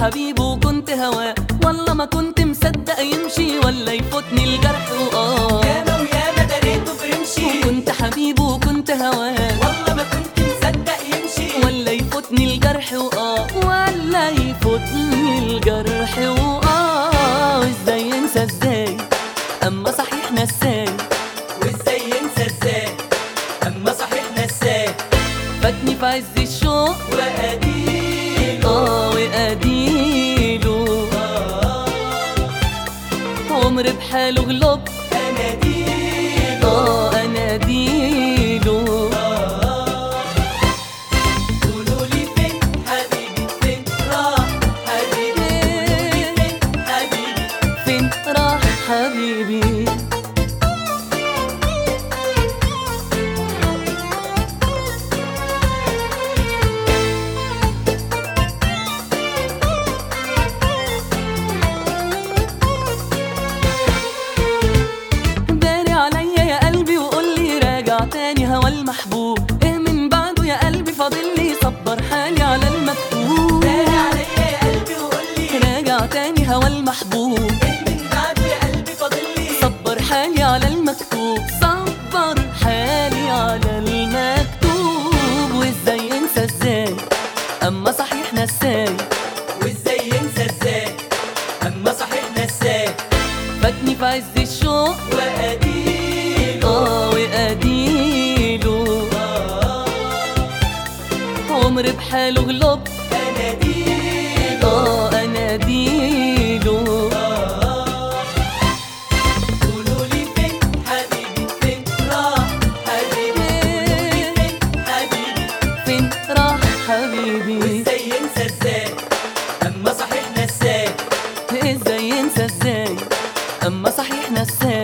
حبيبه وكنت هواه والله ما كنت مصدق يمشي ولا يفوتني الجرح وآه ياما وياما دريته برمشي كنت حبيبه وكنت هواه والله ما كنت مصدق يمشي ولا يفوتني الجرح وآه ولا يفوتني الجرح وآه ازاي انسى ازاي اما صحيح نساي وازاي ينسى ازاي اما صحيح نساه فاتني في عز الشوق واديله اه واديله عمر بحاله غلب اناديله اه اناديله قولوا لي فين حبيبي فين راح حبيبي قولوا لي فين حبيبي فين راح حبيبي داري عليا يا قلبي وقول لي راجع تاني هوا المحبوب ايه من بعده يا قلبي فاضل لي صبر حالي على المكتوب داري عليا يا قلبي وقول لي راجع تاني هوا المحبوب ايه من بعده يا قلبي فاضل لي صبر حالي على المكتوب صبر حالي على المكتوب وازاي انسى ازاي اما صحيح نساي وازاي ينسى ازاي اما صحيح نساه فاتني في عز الشوق واديله اه واديله عمر بحاله غلب اناديله اه اناديله قولوا لي فين حبيبي فين راح حبيبي قولوا لي فين حبيبي فين راح حبيبي وازاي ينسى ازاي اما صحيح نساه ازاي ينسى ازاي اما صحيح نساي